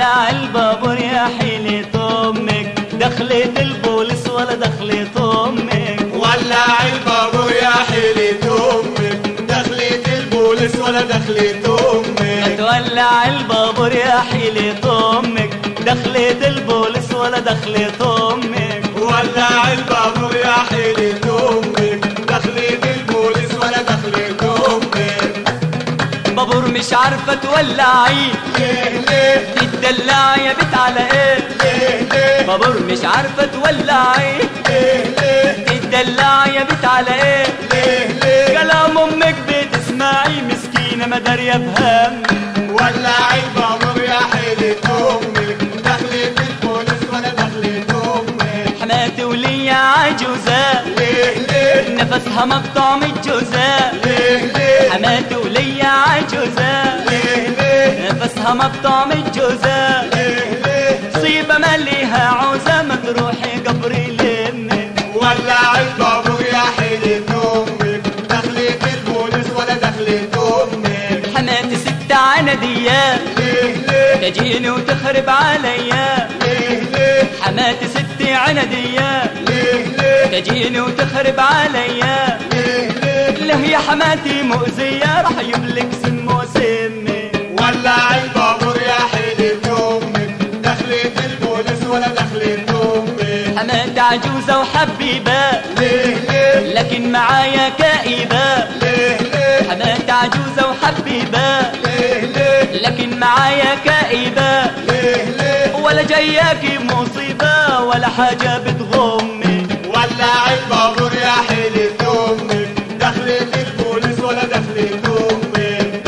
ولع البابور يا حيلة امك دخلت البوليس ولا دخلت امك ولع البابور يا حيلة امك دخلت البوليس ولا دخلت امك تولع البابور يا حيلة امك دخلت البوليس ولا دخلت امك ولع البابور يا حيلة امك دخلت البوليس ولا دخلت امك بابور مش عارفة تولعي ليه ليه تدلع يا بيت على ايه ليه ليه بابور مش عارفة تولعي ليه ليه تدلع يا بيت على ايه ليه ليه كلام امك بتسمعي مسكينة ما دارية بهم ولع البابور يا حيلة امك دخلت البوليس ولا دخلت امك حماتي وليا عجوزة ليه ليه نفسها مقطع من الجوزة ليه ليه حماتي وليا عجوزة ليه ليه نفسها مقطع من الجوزة ليه ليه صيبة مليها عوزة ما تروحي قبري لامك ولع البابور يا حيلة امك دخلت البوليس ولا دخلت امك حماتي ست عندية ليه ليه تجيني وتخرب عليا ليه ليه حماتي ست عندية ليه ليه تجيني وتخرب عليا ليه ليه له يا حماتي مؤذية راح يملك سم وسمي ولع البابور يا حيلة امك دخلت البوليس ولا دخلت امك حماتي عجوزة وحبيبة ليه ليه لكن معايا كئيبة ليه ليه حماتي عجوزة وحبيبة ليه ليه لكن معايا كئيبة ليه ليه ولا جاياكي مصيبة ولا حاجة بتغمي ولع البابور يا حيلة امك دخلت البوليس ولا دخلت امك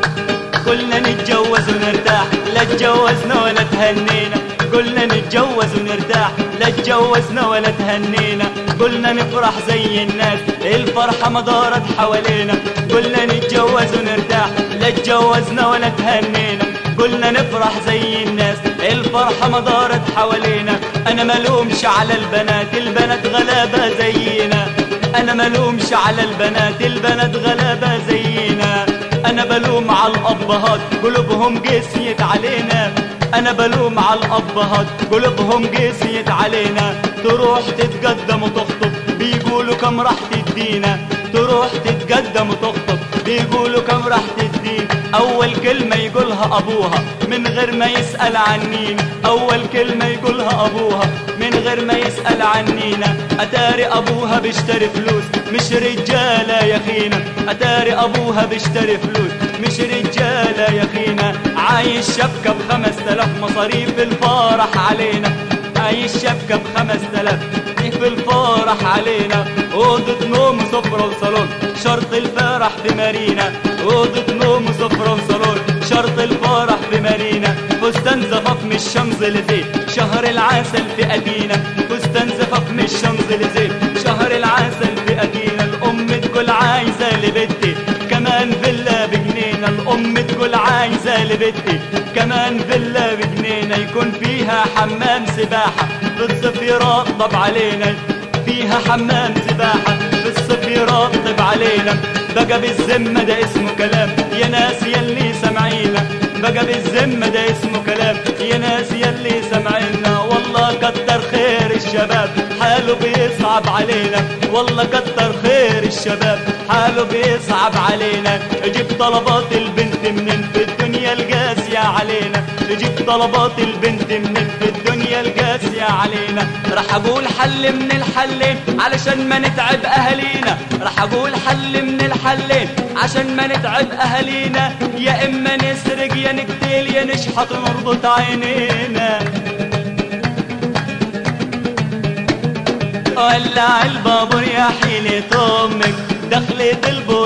قلنا نتجوز ونرتاح لا تجوزنا ولا تهنينا قلنا نتجوز ونرتاح لا تجوزنا ولا تهنينا قلنا نفرح زي الناس الفرحة ما دارت حوالينا قلنا نتجوز ونرتاح لا تجوزنا ولا تهنينا قلنا نفرح زي الناس الفرحة ما دارت حوالينا انا ملومش على البنات البنات غلابة زينا انا ملومش على البنات البنات غلابة زينا انا بلوم على الابهات قلوبهم قسيت علينا انا بلوم على الابهات قلوبهم قسيت علينا تروح تتقدم وتخطب بيقولوا كم راح تدينا تروح تتقدم وتخطب بيقولوا كم راح تدين اول كلمة يقولها ابوها من غير ما يسأل عنينا اول كلمة يقولها ابوها من غير ما يسأل عنينا اتاري ابوها بيشتري فلوس مش رجالة يا خينا اتاري ابوها بيشتري فلوس مش رجالة يا خينا عايش شبكة بخمس تلاف مصاريف الفرح علينا عايش شبكة بخمس تلاف في الفرح علينا أوضة نوم وسفرة وصالون شرط الفرح في مارينا أوضة نوم وسفرة وصالون شرط الفرح في مارينا فستان زفاف من الشمزليزيه شهر العسل في أدينا فستان زفاف من الشمزليزيه شهر العسل في أدينا الأم تقول عايزة لبنتي كمان فيلا بجنينة الأم تقول عايزة لبنتي كمان فيلا بجنينة يكون فيها حمام سباحة في الصيف يرطب علينا فيها حمام سباحة في الصيف يرطب علينا بقى بالذمة ده اسمه كلام يا ناس يلي سامعينا بقى بالذمة ده اسمه كلام يا ناس يلي سامعينا والله كتر خير الشباب حاله بيصعب علينا والله كتر خير الشباب حاله بيصعب علينا جيب طلبات البنت منين في الدنيا القاسية علينا جيب طلبات البنت منين في الدنيا القاسية علينا راح اقول حل من الحلين علشان ما نتعب اهالينا راح اقول حل من الحلين عشان ما نتعب اهالينا يا اما نسرق يا نقتل يا نشحط نربط عينينا ولع البابور يا حيلة امك دخلت البو